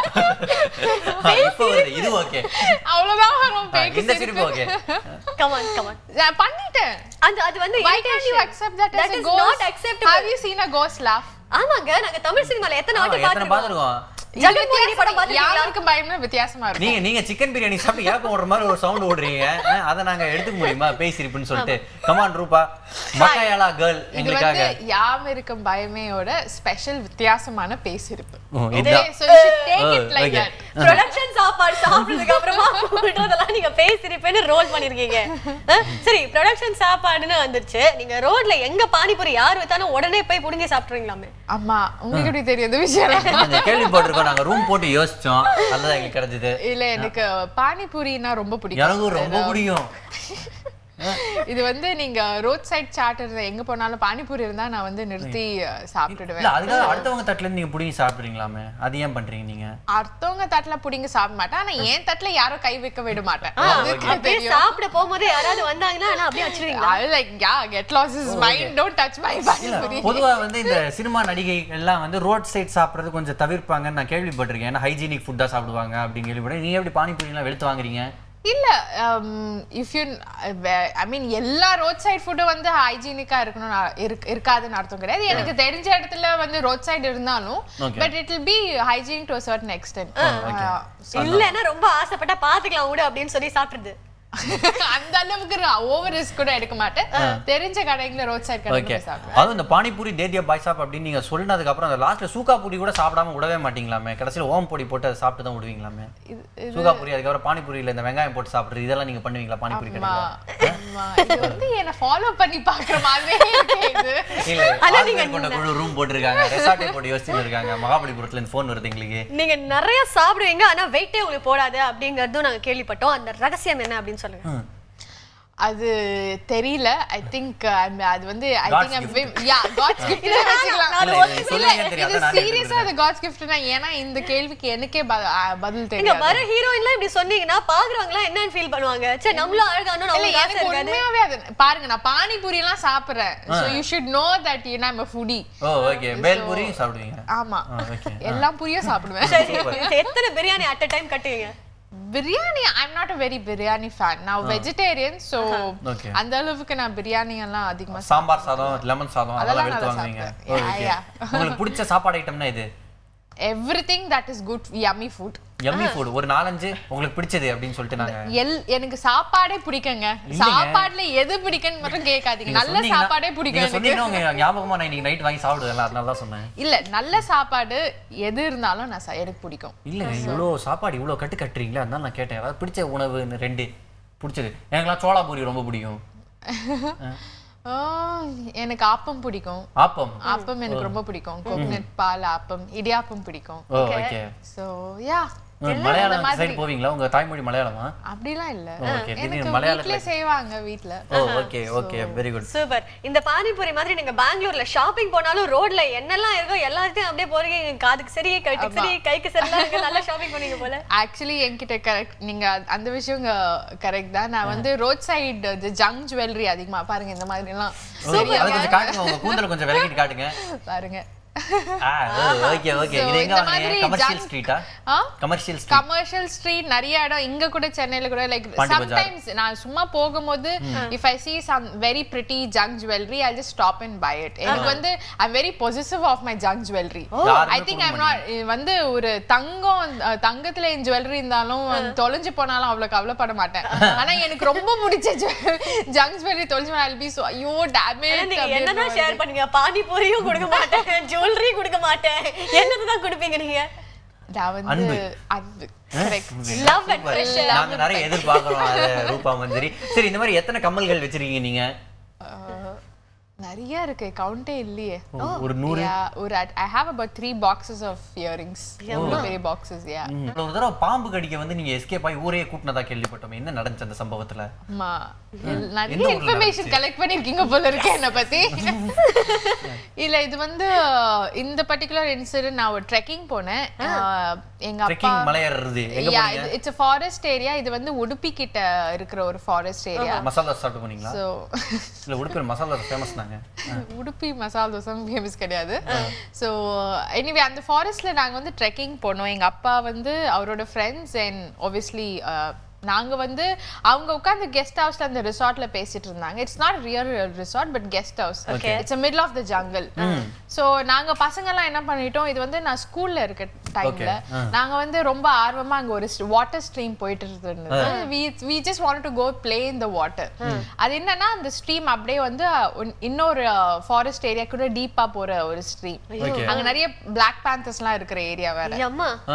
ஆ, இப்போ வருது இது ஓகே அவ்வளவுதான் வரும் பேய்க்கு இந்த சிரிப்பு ஓகே கமான் கமான் நான் பண்ணிட்டேன் அந்த அது வந்து why can't you irritation. accept that, That as a is ghost not acceptable. have you seen a ghost laugh ஆமாங்க நாங்க தமிழ் சினிமால எத்தனை வாட்டி எத்தனை பாத்துருக்கோம் பாத்துருக்கோம் ஜெகன் மோகினி படம் பாத்துருக்கீங்களா யாருக்கு பயம்னா வித்தியாசமா இருக்கும் நீங்க நீங்க சிக்கன் பிரியாணி சாப்பிட்டு ஏப்பம் ஓடுற மாதிரி ஒரு சவுண்ட் ஓடுறீங்க ஆ, அதை நாங்க எடுத்துக்க முடியுமா பேய் சிரிப்புன்னு சொல்லிட்டு கமான் ரூபா மக்காயாலா கேர்ள் இது எங்களுக்காக வந்து யாம் இருக்கும் பயமேயோட ஸ்பெஷல் வித்தியாசமான பேசிருப்பு ஓ, இது இதுதான். so you should take ஓ, it like okay. that production சாப்பாடு சாப்பிட்டதுக்கு அப்புறமா விடுறதெல்லாம் நீங்க பேசிருப்பேன்னு ரோல் பண்ணிருக்கீங்க அஹ், சரி ப்ரொடக்ஷன் சாப்பாடுன்னு வந்துருச்சு நீங்க ரோட்ல எங்க பானிபூரி யார் வித்தாலும் உடனே போய் புடுங்கி சாப்பிட்டுறீங்களாமே ஆமா உங்களுக்கு எப்படி தெரியும் இந்த விஷயம் கொஞ்சம் கேள்விப்பட்டிருக்கோம் கொடுத்தோம் நாங்க ரூம் போட்டு யோசிச்சோம் அதுதான் எங்களுக்கு கிடைச்சது இல்ல எனக்கு பானிபூரினா ரொம்ப பிடிக்கும் எனக்கும் ரொம்ப பிடிக்கும் இது வந்து நீங்க ரோட் சைட் சாட் இருந்தா எங்க போனாலும் பானிபூரி இருந்தா நான் வந்து நிறுத்தி அஹ், சாப்பிட்டுடுவேன் இல்ல அதுக்காக அடுத்தவங்க தட்டுல இருந்து நீங்க புடிங்கி சாப்பிடுறீங்களாமே அது ஏன் பண்றீங்க நீங்க அடுத்தவங்க தட்டுல புடிங்க சாப்பிட மாட்டேன் ஆனா என் தட்டுல யாரும் கை வைக்க விட மாட்டேன் ஆ, அதுக்கு அப்படியே தெரியும் சாப்பிட போகும்போது யாராவது வந்தாங்கன்னா ஆனா அப்படியே வச்சிருவீங்களா I like yeah get lost is mine don't touch my இல்ல பானிபூரி பொதுவா வந்து இந்த சினிமா நடிகை எல்லாம் வந்து ரோட் சைட் சாப்பிடுறது கொஞ்சம் தவிர்ப்பாங்கன்னு நான் கேள்விப்பட்டிருக்கேன் ஏன்னா ஹைஜீனிக் ஃபுட்டா சாப்பிடுவாங்க அப்படின்னு கேள்விப்பட்டேன் நீங்க எப்படி பானிபூரி எல்லாம் வெளுத்து வாங்குறீங்க இல்ல இஃப் யூ ஐ மீன் எல்லா ரோட் சைடு ஃபுட்டும் வந்து ஹைஜீனிக்கா இருக்கணும் இருக்காதுன்னு அர்த்தம் கிடையாது எனக்கு தெரிஞ்ச இடத்துல வந்து ரோட் சைடு இருந்தாலும் Okay. But it will be hygienic to certain extent இல்லன்னா ரொம்ப ஆசைப்பட்டா பாத்துக்கலாம் விடு அப்படின்னு சொல்லி சாப்பிடுறது அந்த அளவுக்கு ஓவர் ரிஸ்க் கூட எடுக்க மாட்டேன் தெரிஞ்ச கடைங்கள ரோட் சைடு ஓகே கடைங்கள சாப்பிடுவேன் அதுவும் இந்த பானிபூரி தேதியா பாய் சாப் அப்படின்னு நீங்க சொன்னதுக்கு அப்புறம் அந்த லாஸ்ட்ல சூக்கா பூரி கூட சாப்பிடாம விடவே மாட்டீங்களாமே கடைசியில ஓம் பொடி போட்டு அதை சாப்பிட்டு தான் விடுவீங்களாமே இது- சூக்கா பூரி அதுக்கப்புறம் பானிபூரியில இந்த வெங்காயம் போட்டு சாப்பிடுறது இதெல்லாம் நீங்க பண்ணுவீங்களா பானிபூரி ஆமா, கடையில ஆமா. இது வந்து என்ன ஃபாலோ பண்ணி பாக்குற மாதிரியே இருக்கு இது இல்ல ஆறு பேர் கொண்ட குழு ரூம் போட்டிருக்காங்க ரெசார்ட்டே போட்டு யோசிச்சுட்டு இருக்காங்க மகாபலிபுரத்துல இருந்து ஃபோன் வருது எங்களுக்கு நீங்க நிறைய சாப்பிடுவீங்க ஆனா வெயிட்டே உங்களுக்கு போடாது அப்படிங்கறதும் நாங்க கேள்விப்பட்டோம் அந்த ரகசியம் என்ன அப்படின்னு சொல்லுங்க ம். அது தெரியல ஐ திங்க் அது வந்து I God's think yeah God's gift வச்சுக்கலாம் இல்ல, இது சொல்லுவீங்கன்னு தெரியும், இது அதான் நானே சீரியஸா அது காட்ஸ் கிஃப்ட்னா ஏன்னா இந்த கேள்விக்கு எனக்கே ப- ஆ, பதில் நீங்க தெரியாது வர ஹீரோயின்லாம் இப்படி சொன்னீங்கன்னா பாக்குறவங்க எல்லாம் என்னன்னு ஃபீல் பண்ணுவாங்க சரி நம்மளும் அழகானு இல்ல நமக்கு ஆசை எனக்கு இருக்காது உண்மையாவே அது பாருங்க நான் பானிபூரி எல்லாம் சாப்பிடுறேன் so you should know that you நான் foodie oh okay bhel puri சாப்பிடுவீங்க ஆமா ஆ, okay. எல்லாம் புரியும் சாப்பிடுவேன் சரி இது எத்தனை பிரியாணி அட் அ டைம் கட்டுவீங்க biryani I am not a very biryani fan நான் வெஜிடேரியன் சோ Okay. அந்த அளவுக்கு நான் பிரியாணி எல்லாம் அதிகமா சாம்பார் சாதம் லெமன் சாதம் அதெல்லாம் அதெல்லாம் எடுத்து நல்லா வாங்குவீங்க சாப்பிடுவேன். ஓகே Yeah, உங்களுக்கு பிடிச்ச சாப்பாடு ஐட்டம்னா இது everything that is good yummy food yummy food ஒரு நாலஞ்சு உங்களுக்கு பிடிச்சது அப்படின்னு சொல்லிட்டு நாங்க எல் எனக்கு சாப்பாடே பிடிக்குங்க சாப்பாடுல எது பிடிக்குன்னு மட்டும் கேட்காதீங்க நீங்க நல்ல சொன்னீங்கன்னா- சாப்பாடே நீங்க பிடிக்கும் எனக்கு சொன்னீங்கன்னா உங்க ஞாபகமா நான் இன்னைக்கு நைட் வாங்கி சாப்பிடுவேன் அதனால தான் சொன்னேன் இல்ல நல்ல சாப்பாடு எது இருந்தாலும் நான் ச- எனக்கு பிடிக்கும் இல்லைங்க இவ்வளோ சாப்பாடு இவ்வளோ கட்டு கட்டுறீங்களே அதனால நான் கேட்டேன் அதாவது பிடிச்ச உணவு ரெண்டு பிடிச்சது எனக்குலாம் சோளா பூரி ரொம்ப பிடிக்கும் ஆ, எனக்கு ஆப்பம் பிடிக்கும் ஆப்பம் ஆப்பம் எனக்கு ரொம்ப பிடிக்கும் கோகனட் பால் ஆப்பம் இடியாப்பம் பிடிக்கும் oh okay so yeah Malayalam side போவீங்களா உங்க தாய்மொழி மலையாளமா அப்படிலாம் இல்ல ஓகே எனக்கு திடீர்னு மலையாளத்துல வீட்லயே செய்வாங்க வீட்ல oh okay okay very good super இந்த பானிபூரி மாதிரி நீங்க பெங்களூர்ல ஷாப்பிங் போனாலும் ரோட்ல என்னெல்லாம் இருக்கோ எல்லாத்தையும் அப்படியே போறீங்க எங்க காதுக்கு சரி கழுத்துக்கு சரி கைக்கு சரிலாம் இருக்கு நல்லா ஷாப்பிங் பண்ணீங்க போல ஆக்சுவலி என்கிட்ட கரெக்ட் நீங்க அ- அந்த விஷயம் கரெக்ட் தான் நான் வந்து ரோட் சைடு ஜங் ஜுவல்லரி அதிகமா பாருங்க இந்த மாதிரி எல்லாம் அது கொஞ்சம் காட்டுங்க உங்க கூந்தல கொஞ்சம் விலகிட்டு காட்டுங்க பாருங்க ஓகே ஓகே So, இது எங்க இந்த வாங்குனீங்க மாதிரி கமர்ஷியல் junk- ஸ்ட்ரீட்டா ஆ கமர்ஷியல் ஸ்ட்ரீட் கமர்ஷியல் ஸ்ட்ரீட் நிறைய இடம் இங்க கூட சென்னையில கூட லைக் பாண்டி பஜார். சம்டைம்ஸ் நான் சும்மா போகும்போது if I see some very pretty junk jewelry i'll just stop and buy it எனக்கு வந்து i'm very possessive of my junk jewelry யாருமே i think i'm not வந்து ஒரு தங்கம் அஹ், தங்கத்துல என் ஜுவல்லரி இருந்தாலும் அது தொலைஞ்சு போனாலும் அவ்வளவு கவலைப்பட மாட்டேன் ஆனா எனக்கு ரொம்ப பிடிச்ச ஜங்க் ஜுவல்லரி தொலைஞ்சு ஐல் பி சோ ஐயோ ஆனா நீங்க டேமேஜ் என்னதான் ஷேர் பண்ணீங்க பானிபூரியும் கொடுக்க மாட்டேன் ஜுவல்லரி கொடுக்க மாட்டேன் என்னதான் கொடுப்பீங்க நீங்க நான் வந்து அன்பு. அன்பு கரெக்ட் லவ் அண்ட் ப்ரெஷர் நாங்க நிறைய எதிர்பார்க்கிறோம் அது ரூபா மஞ்சரி சரி இந்த மாதிரி எத்தனை கம்மல்கள் வச்சிருக்கீங்க நீங்க நிறைய இருக்கு கவுண்டே இல்லையே ஒரு நூறு Yeah, ஒரு I have about three boxes of earrings பெரிய பாக்ஸஸ் யா ம். ஒரு தடவை பாம்பு கடிக்க வந்து நீங்க எஸ்கேப் ஆகி ஊரே கூட்டினதா கேள்விப்பட்டோம் என்ன நடந்துச்சு அந்த சம்பவத்துல ஆமா எல்- எந்த நிறைய ஊர்ல இன்ஃபர்மேஷன் கலெக்ட் பண்ணிருக்கீங்க போல இருக்கு என்ன பத்தி இல்ல இது வந்து இந்த பர்டிகுலர் இன்சிடென்ட் நான் ஒரு ட்ரெக்கிங் போனேன் அஹ், எங்க அப்பா ட்ரெக்கிங் மலையேறது எங்க யா போனீங்க இட்ஸ் ஃபாரஸ்ட் ஏரியா இது வந்து உடுப்பி கிட்ட இருக்கிற ஒரு ஃபாரஸ்ட் ஏரியா மசாலா தோசை சாப்பிட்டு போனீங்களா சோ இல்ல உடுப்பில் மசாலா தோசை ஃபேமஸ் தாங்க உடுப்பி மசால் தோசை ஃபேமஸ் கிடையாது ஸோ எனிவே அந்த ஃபாரஸ்ட்ல நாங்க வந்து ட்ரெக்கிங் போனோம் எங்க அப்பா வந்து அவரோட ஃப்ரெண்ட்ஸ் அண்ட் obviously நாங்க வந்து அவங்க உட்காந்து கெஸ்ட் ஹவுஸ்ல அந்த ரிசார்ட்ல பேசிட்டு இருந்தாங்க it's not real resort but guest house it's middle of the jungle so நாங்க பசங்க எல்லாம் என்ன பண்ணிட்டோம் இது வந்து நான் ஸ்கூல்ல இருக்க டைம்ல நாங்க வந்து ரொம்ப ஆர்வமா அங்க ஒரு வாட்டர் ஸ்ட்ரீம் போயிட்டு இருந்தது we just want to go play in the water அது என்னன்னா அந்த ஸ்ட்ரீம் அப்படியே வந்து உன்- இன்னொரு ஃபாரஸ்ட் ஏரியா கூட டீப்பா போற ஒரு ஸ்ட்ரீம் Okay. அங்க நிறைய பிளாக் பேந்தர்ஸ்லாம் இருக்கிற ஏரியா வேற அம்மா ஆ.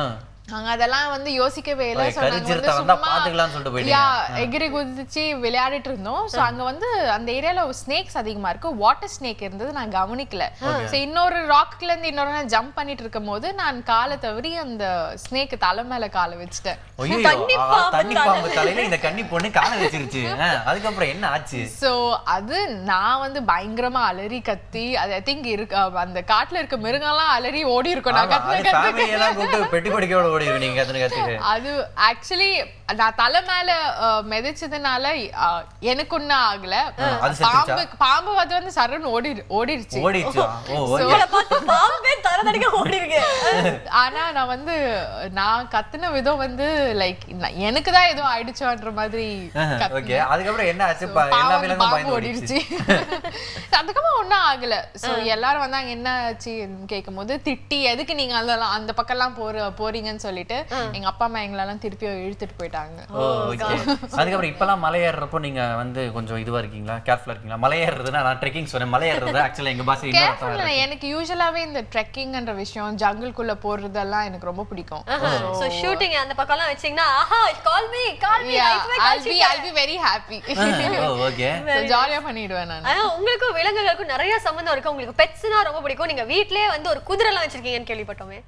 நாங்க அதெல்லாம் வந்து யோசிக்கவே இல்லை Okay, So, நாங்க கருஞ்சிருத்தை வந்து வந்தா சும்மா- பாத்துக்கலாம்னு சொல்லிட்டு போயிட்டீங்க. Yeah, எகிரி குதிச்சு விளையாடிட்டு இருந்தோம் சோ அங்க வந்து அந்த ஏரியால ஸ்னேக்ஸ் அதிகமா இருக்கு வாட்டர் ஸ்னேக் இருந்தது நான் கவனிக்கல சோ இன்னொரு ராக்ல இருந்து இன்னொரு ஜம்ப் பண்ணிட்டு இருக்கும் போது நான் காலை தவறி அந்த ஸ்னேக் தலை மேல காலை வச்சுட்டேன் ஐயோ தண்ணி ஆஹா, பாம்பு தண்ணி பாம்பு தலையில இந்த கன்னி பொண்ணு காலை வச்சிருச்சு ஆ, அதுக்கப்புறம் என்ன ஆச்சு சோ அது நான் வந்து பயங்கரமா அலறி கத்தி அது ஐ திங்க் இருக்கு அஹ் அந்த காட்டுல இருக்க மிருகம்லாம் அலறி ஓடி இருக்கும் நான் ஆமா, கத்துன அது கத்து family எல்லாம் கூப்பிட்டு பெட்டி படிக்கையோட ஓடி இருக்கு நீங்க கத்துன கத்துட்டு அது ஆக்சுவலி நான் தலை மேல அஹ், மிதிச்சதுனால அஹ், எனக்கு ஒண்ணும் ஆகல அது செத்துச்சா? பாம்பு பாம்பு அது வந்து சரண் ஓடி ஓடிடுச்சு ஓடிச்சா ஓ ஓகே உங்களை பார்த்து பாம்பே தரதடிக்க ஓடி இருக்கு ஆனா நான் வந்து நான் கத்துன விதம் வந்து லைக் எனக்கு தான் ஏதோ ஆயிடுச்சோன்ற மாதிரி கத்துனேன். ஓகே அதுக்கப்புறம் என்ன ஆச்சு பா- எல்லா பாவம் விலங்கும் பாம்பு பயந்து ஓடிடுச்சு ஓடிடுச்சு அதுக்கப்புறம் ஒண்ணும் ஆகல சோ எல்லாரும் வந்தாங்க என்ன ஆச்சு கேட்கும் போது திட்டி எதுக்கு நீங்க அதெல்லாம் அந்த பக்கம்லாம் போற போறீங்கன்னு சொல்லிட்டு எங்க அப்பா அம்மா எங்களெல்லாம் திருப்பி இழுத்துட்டு போயிட்டாங்க ஓ ஓகே அதுக்கப்புறம் இப்பெல்லாம் மலை ஏறுறப்போ நீங்க வந்து கொஞ்சம் இதுவா இருக்கீங்களா கேர்ஃபுல்லா இருக்கீங்களா மலை ஏறுறதுன்னா நான் ட்ரெக்கிங் சொன்னேன் மலை ஏறுறது ஆக்சுவலா எங்க பாஷை இன்னொரு அர்த்தம் கேர்ஃபுல் வேற. எனக்கு யூஸ்வலாவே இந்த ட்ரெக்கிங்ன்ற விஷயம் ஜங்கிள்குள்ள போறதெல்லாம் எனக்கு ரொம்ப பிடிக்கும் சோ ஷூட்டிங் அந்த பக்கம்லாம் வச்சீங்கன்னா ஆஹா call me call me Yeah, I'll be I'll be very happy. Oh okay So, ஜாலியா பண்ணிடுவேன் நான் ஆனா உங்களுக்கும் விலங்குகளுக்கும் நிறைய சம்பந்தம் இருக்கு உங்களுக்கு பெட்ஸ்னா ரொம்ப பிடிக்கும் நீங்க வீட்லயே வந்து ஒரு குதிரை எல்லாம் வச்சிருக்கீங்கன்னு கேள்விப்பட்டோமே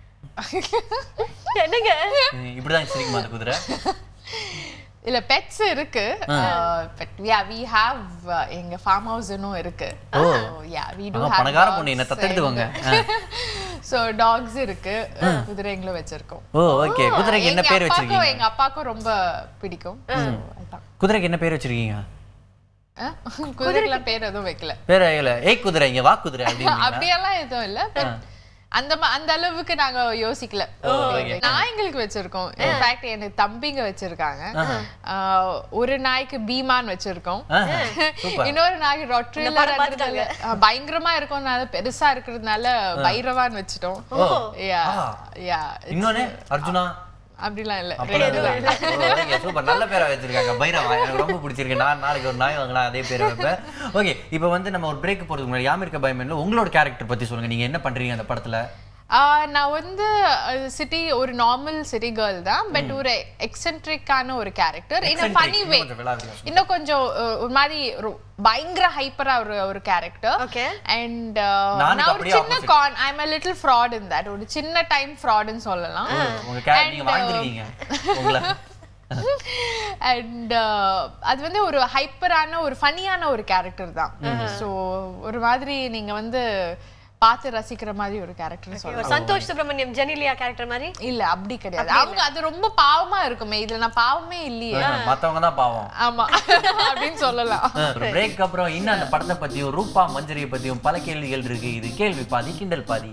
என்னங்க இப்படிதான் சிரிக்குமா அந்த குதிரை இல்ல பெட்ஸ் இருக்கு பட் யா வி ஹேவ் எங்க ஃபார்ம் ஹவுஸ் இன்னும் இருக்கு yeah we do ah, have பணக்கார பொண்ணு என்ன தத்தெடுத்துக்கோங்க சோ டாக்ஸ் இருக்கு குதிரைங்களும் வச்சிருக்கோம் ஓ ஓகே குதிரைக்கு என்ன எங்க பேர் அப்பாக்கும் வச்சிருக்கீங்க எங்க அப்பாக்கும் ரொம்ப பிடிக்கும் So, அதான். குதிரைக்கு என்ன பேர் வச்சிருக்கீங்க அஹ், குதிரைக்கெல்லாம் பேர் எதுவும் வைக்கல பேர் இல்ல ஏய் குதிரை இங்க வா குதிரை அப்படின்னு அப்படியெல்லாம் எதுவும் இல்ல but அந்த ம- அந்த அளவுக்கு நாங்க யோசிக்கல நாய்ங்களுக்கு வச்சிருக்கோம் இன்ஃபேக்ட் எனக்கு தம்பிங்க வச்சிருக்காங்க ஆஹ், ஒரு நாய்க்கு பீமான் வச்சிருக்கோம் சூப்பர் இன்னொரு நாய் ரொட்ரிலர் பயங்கரமா இருக்கும்னால பெருசா இருக்கிறதுனால பைரவான் வச்சிட்டோம் யா ஆ. யா இன்னொன்னு அர்ஜுனா அப்படிலாம் இல்ல சூப்பர் நல்ல பேரா வச்சிருக்காங்க பைரவா எனக்கு ரொம்ப பிடிச்சிருக்கு நான் நாளைக்கு ஒரு நாய் வாங்கலாம் அதே பேர் வைப்பேன் ஓகே இப்போ வந்து நம்ம ஒரு பிரேக் போறதுக்கு முன்னாடி யாம் இருக்க பயம் இல்லை உங்களோட கேரக்டர் பத்தி சொல்லுங்க நீங்க என்ன பண்றீங்க அந்த படத்துல ஆஹ் நான் வந்து சிட்டி ஒரு நார்மல் சிட்டி கேர்ள் தான் பட் ஒரு எக்ஸென்ட்ரிக்கான ஒரு character in Eccentric, funny way இன்னும் கொஞ்சம் விளாடுங்க. இன்னும் கொஞ்சம் அஹ், ஒரு மாதிரி ஒரு பயங்கர ஹைப்பரா ஒரு ஒரு கேரக்டர் Okay. அண்ட் நானுக்கு நான் ஒரு அப்படியே சின்ன opposite. Con I am a little fraud in that ஒரு சின்ன டைம் ஃப்ராட்னு சொல்லலாம் உங்க கேரக்டர் நீங்க And, வாழ்ந்துருக்கீங்க உங்களை அண்ட் அது வந்து ஒரு ஹைப்பரான ஒரு ஃபன்னியான ஒரு கேரக்டர் தான் ஸோ ஒரு மாதிரி நீங்க வந்து பார்த்து ரசிக்கிற மாதிரி ஒரு கேரக்டர் சொல்லலாம் ஒரு சந்தோஷ் சுப்ரமணியம் ஜெனிலியா கேரக்டர் மாதிரி இல்ல அப்படி கிடையாது அவங்க அது ரொம்ப பாவமா இருக்குமே இதுல நான் பாவமே இல்லையே மத்தவங்க தான் பாவம் ஆமா அப்படின்னு சொல்லலாம் ஒரு பிரேக் அப்புறம் இன்னும் அந்த படத்தை பத்தியும் ரூபா மஞ்சரியை பத்தியும் பல கேள்விகள் இருக்கு இது கேள்வி பாதி கிண்டல் பாதி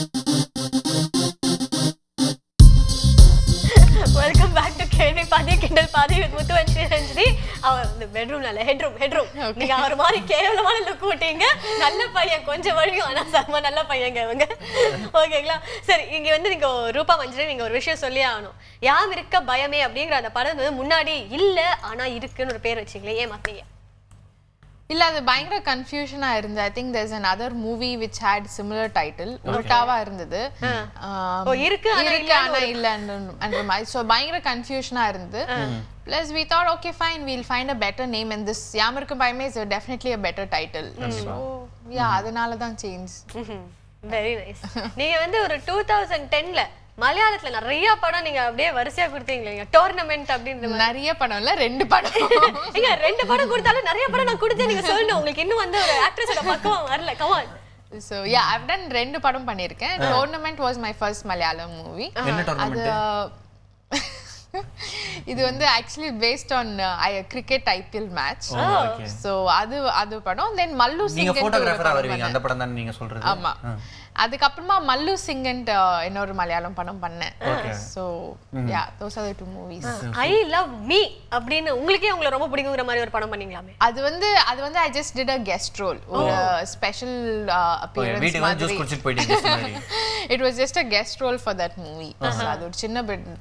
வெல்கம் பேக் டு கேள்வி பாதி கிண்டல் பாதி with முத்து and ஸ்ரீரஞ்சனி அவர் இந்த பெட்ரூம்ல ஹெட்ரூம் ஹெட்ரூம் நீங்க அவர் மாதிரி கேவலமான லுக் விட்டீங்க நல்ல பையன் கொஞ்சம் வழியும் ஆனா செம்ம நல்ல பையங்க இவங்க ஓகேங்களா சரி இங்க வந்து நீங்க ரூபா மஞ்சரி நீங்க ஒரு விஷயம் சொல்லி ஆகணும் யாம் இருக்க பயமே அப்படிங்கிற அந்த படம் வந்து முன்னாடி இல்ல ஆனா இருக்குன்னு ஒரு பேர் வச்சீங்களே ஏன் மாத்தீங்க இல்ல அது பயங்கர கன்ஃபியூஷனா இருந்தது I think there's another movie which had similar title உல்டாவா இருந்தது ஓ, இருக்கு, ஆனா இருக்கு ஆனா இல்லன்ற மாதிரி சோ பயங்கர கன்ஃபியூஷனா இருந்தது plus we thought okay fine we'll find a better name and this Yaamirukka Bayamey is definitely a better title so yeah அதனால தான் சேஞ்ச் வெரி நைஸ் நீங்க வந்து ஒரு டூ தௌசண்ட் டென்ல மலையாளத்துல நிறைய படம் நீங்க அப்படியே வரிசையா கொடுத்தீங்க டோர்னமெண்ட் அப்படின்ற மாதிரி நிறைய படம் இல்ல ரெண்டு படம் ஏங்க ரெண்டு படம் கொடுத்தாலும் நிறைய படம் நான் கொடுத்தேன் நீங்க சொல்லணும் உங்களுக்கு இன்னும் வந்து ஒரு ஆக்ட்ரஸோட பக்கம் வரல come on so yeah i've done ரெண்டு படம் பண்ணிருக்கேன் tournament was my first Malayalam movie என்ன அது டோர்னமெண்ட் இது வந்து actually based on cricket IPL match okay so அது அது படம் தென் மல்லு நீங்க சிங் போட்டோகிராஃபரா வருவீங்க அந்த படம் தானே நீங்க சொல்றது ஆமா அதுக்கப்புறமா மல்லு சிங் அண்ட் இன்னொரு மலையாளம் படம் பண்ணேன் so yeah those are two movies I love me அப்படின்னு உங்களுக்கே உங்களை ரொம்ப பிடிக்குங்கிற மாதிரி ஒரு படம் பண்ணீங்களாமே அது வந்து அது வந்து I just did a guest role ஒரு ஸ்பெஷல் அப்பியரன்ஸ் வீட்டுக்கு வந்து ஜூஸ் மாதிரி குடிச்சிட்டு போயிட்டீங்க சொன்னாரு. It was just a guest role for that movie அது ஒரு சின்ன பிட் தான்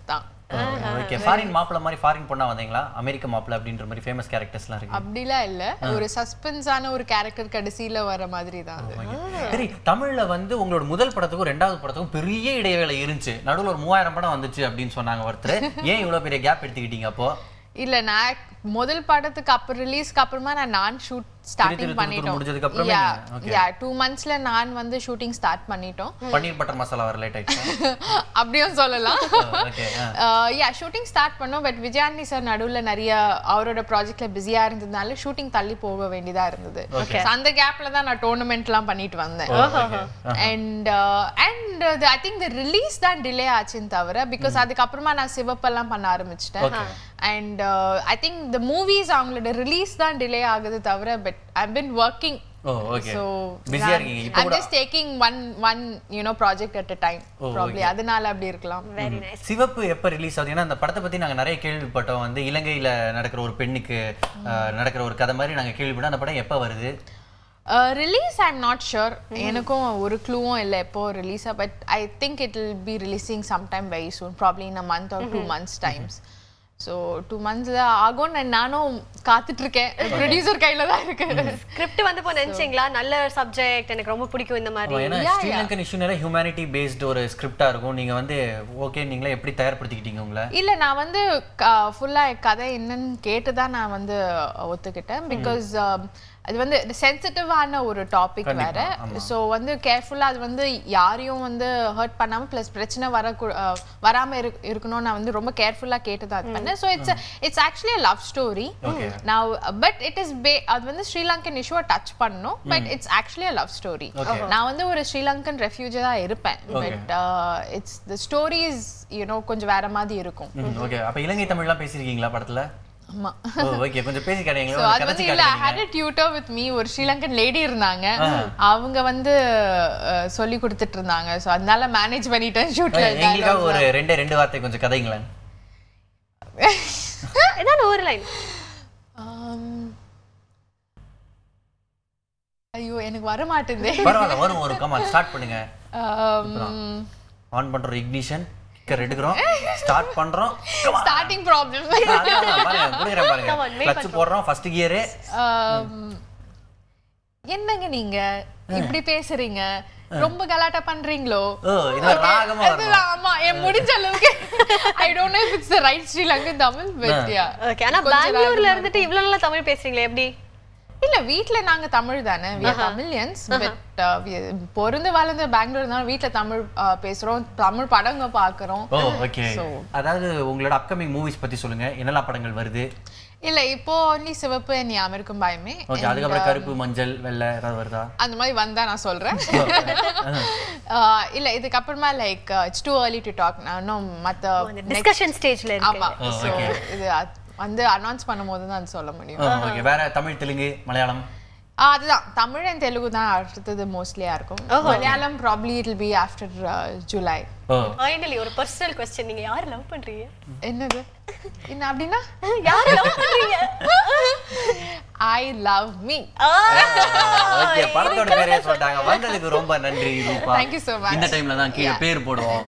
ஓகே ஃபாரின் மாப்பிள்ள மாதிரி ஃபாரின் பொண்ணா வந்தீங்களா அமெரிக்க மாப்பிள்ள அப்படின்ற மாதிரி ஃபேமஸ் கேரக்டர்ஸ்லாம் இருக்கு அப்படிலாம் இல்ல ஒரு சஸ்பென்ஸான ஒரு கேரக்டர் கடைசியில வர மாதிரி தான் அது சரி தமிழ்ல வந்து உங்களோட முதல் படத்துக்கும் ரெண்டாவது படத்துக்கும் பெரிய இடைவேளை இருந்துச்சு நடுவுல ஒரு மூவாயிரம் படம் வந்துச்சு அப்படின்னு சொன்னாங்க ஒருத்தர் ஏன் இவ்வளவு பெரிய கேப் எடுத்துக்கிட்டீங்க அப்போ இல்ல நான் முதல் படத்துக்கு அப்புறம் ரிலீஸ்க்கு அப்புறமா நான் நான் ஷூட் ஸ்டார்டிங் திருத்துரு பண்ணிட்டோம் முடிஞ்சதுக்கு அப்புறமே யா நீங்க- okay. யா டூ மந்த்ஸ்ல நான் வந்து ஷூட்டிங் ஸ்டார்ட் பண்ணிட்டோம் பன்னீர் பட்டர் மசாலா வர லேட் ஆயிடுச்சு அப்படியும் சொல்லலாம் ஓகே யா ஷூட்டிங் ஸ்டார்ட் பண்ணோம் பட் விஜயாண்டி சார் நடுவுல நிறைய அவரோட ப்ராஜெக்ட்ல பிஸியா இருந்ததுனால ஷூட்டிங் தள்ளி போக வேண்டியதா இருந்தது Okay. So, அந்த கேப்ல தான் நான் டோர்னமெண்ட்லாம் பண்ணிட்டு வந்தேன் and and I think the release தான் டிலே ஆச்சுன்னு தவிர பிகாஸ் அதுக்கப்புறமா நான் சிவப்பெல்லாம் பண்ண ஆரம்பிச்சிட்டேன் Okay. And I think the movies அவங்களோட ரிலீஸ் தான் டிலே ஆகுது தவிர but I been working oh okay so பிஸியா இருக்கீங்க இப்போ ஐம் கூட just taking one one you know project at a time Oh, probably அதனால அப்படி இருக்கலாம் வெரி நைஸ் சிவப்பு எப்ப ரிலீஸ் ஆகுது ஏன்னா அந்த படத்தை பத்தி நாங்க நிறைய கேள்விப்பட்டோம் வந்து இலங்கையில நடக்கிற ஒரு பெண்ணுக்கு அஹ், நடக்கிற ஒரு கதை மாதிரி நாங்க கேள்விப்பட்டோம் அந்த படம் எப்ப வருது release I am not sure எனக்கும் ஒரு க்ளூவும் இல்லை எப்போ ரிலீஸா but I think it will be releasing some time very soon probably in a month or two months times so two மந்த்ஸில் ஆகும்னு நானும் காத்துட்டு இருக்கேன் ப்ரொடியூசர் கையில தான் இருக்கு ஸ்கிரிப்ட் வந்து இப்போ நினைச்சீங்களா நல்ல சப்ஜெக்ட் எனக்கு ரொம்ப பிடிக்கும் இந்த மாதிரி ஏன்னா ஸ்ரீலங்கன் இஷ்யூ நிறைய ஹியூமனிட்டி பேஸ்டு ஒரு ஸ்கிரிப்டா இருக்கும் நீங்க வந்து ஓகே நீங்களே எப்படி தயார்படுத்திக்கிட்டீங்க உங்களை இல்ல நான் வந்து ஃபுல்லா கதை என்னன்னு கேட்டு தான் நான் வந்து ஒத்துக்கிட்டேன் பிகாஸ் அது வந்து சென்சிட்டிவான ஒரு டாபிக் வேற ஸோ வந்து கேர்ஃபுல்லா அது வந்து யாரையும் வந்து ஹர்ட் பண்ணாம ப்ளஸ் பிரச்சனை வர வராம இரு இருக்கணும்னு நான் வந்து ரொம்ப கேர்ஃபுல்லா கேட்டு தான் இது பண்ணேன் so it's it's actually love story நான் பட் இட் இஸ் பே அது வந்து ஸ்ரீலங்கன் இஷ்யூவை டச் பண்ணும் but it's actually love story நான் வந்து ஒரு ஸ்ரீலங்கன் ரெஃப்யூஜி தான் இருப்பேன் but it's the stories you know கொஞ்சம் வேற மாதிரி இருக்கும் ஓகே அப்ப இலங்கை தமிழ்லாம் பேசியிருக்கீங்களா படத்துல ஆமா ஓ ஓகே கொஞ்சம் பேசி So, காட்டுங்களா அது வந்து இல்ல I had a tutor with me ஒரு ஸ்ரீலங்கன் லேடி இருந்தாங்க அவங்க வந்து அஹ், சொல்லி கொடுத்துட்டு இருந்தாங்க சோ அதனால மேனேஜ் பண்ணிட்டேன் ஷூட்ல எங்களுக்காக ஒரு ரெண்டு ரெண்டு வார்த்தை கொஞ்சம் கதைங்களேன் ஏதாவது ஒரு லைன் ஐயோ எனக்கு வர மாட்டேங்குதே பரவாயில்ல வரும் ஒரு கமான் ஸ்டார்ட் பண்ணுங்க Um, ஆன் பண்றோம் இக்னிஷன் கிக்கர் எடுக்கிறோம் ஸ்டார்ட் பண்றோம் Come on. ஸ்டார்டிங் ப்ராப்ளம் அதான், அதான், பாருங்க கொடுக்குறேன் பாருங்க Come on, wait கிளட்ச் போடுறோம் ஃபர்ஸ்ட் கியரு என்னங்க நீங்க இப்படி பேசுறீங்க ரொம்ப கலாட்டா பண்றீங்களோ ஓ இது ஒரு ராகமா வரணும் அதுதான், ஆமா என் முடிஞ்ச அளவுக்கு I don't know if it's the right Sri Lankan Tamil but yeah okay ஆனா பெங்களூர்ல இருந்துட்டு இவ்வளவு நல்லா தமிழ் பேசுறீங்களே எப்படி இல்ல வீட்ல நாங்க தமிழ் தானே we are தமிழியன்ஸ் பட் பொருந்து வளர்ந்து பெங்களூர் இருந்தாலும் வீட்ல தமிழ் uh, பேசுறோம் தமிழ் படங்க பாக்குறோம் ஓ ஓகே அதாவது உங்களோட அப்கமிங் மூவிஸ் பத்தி சொல்லுங்க என்னெல்லாம் படங்கள் வருது இல்ல இப்போ only சிவப்பு நீ அமெரிக்கும் பயமே ஓகே அதுக்கப்புறம் கருப்பு மஞ்சள் வெள்ளை ஏதாவது வருதா அந்த மாதிரி வந்தா நான் சொல்றேன் Uh, இல்ல இதுக்கப்புறமா like it's too early to talk நான் இன்னும் மத்த டிஸ்கஷன் ஸ்டேஜ்ல இருக்கு ஆமா Oh, So, okay. இது அத்- வந்து அனௌன்ஸ் பண்ணும்போது தான் அது சொல்ல முடியும் ஓகே வேற தமிழ் தெலுங்கு மலையாளம் ஆ, அதுதான் தமிழ் அண்ட் தெலுங்கு தான் அடுத்தது மோஸ்ட்லியா இருக்கும் Malayalam probably it be after July oh finally ஒரு பர்சனல் கொஸ்டின் நீங்க யார் லவ் பண்றீங்க என்னது என்ன அப்படின்னா யார் லவ் பண்றீங்க ஐ லவ் மீ ஓகே படத்தோட பேரே சொல்லிட்டாங்க வந்ததுக்கு ரொம்ப நன்றி ரூபா Thank you so much. இந்த டைம்ல தான் கீழே பேர் போடுவோம்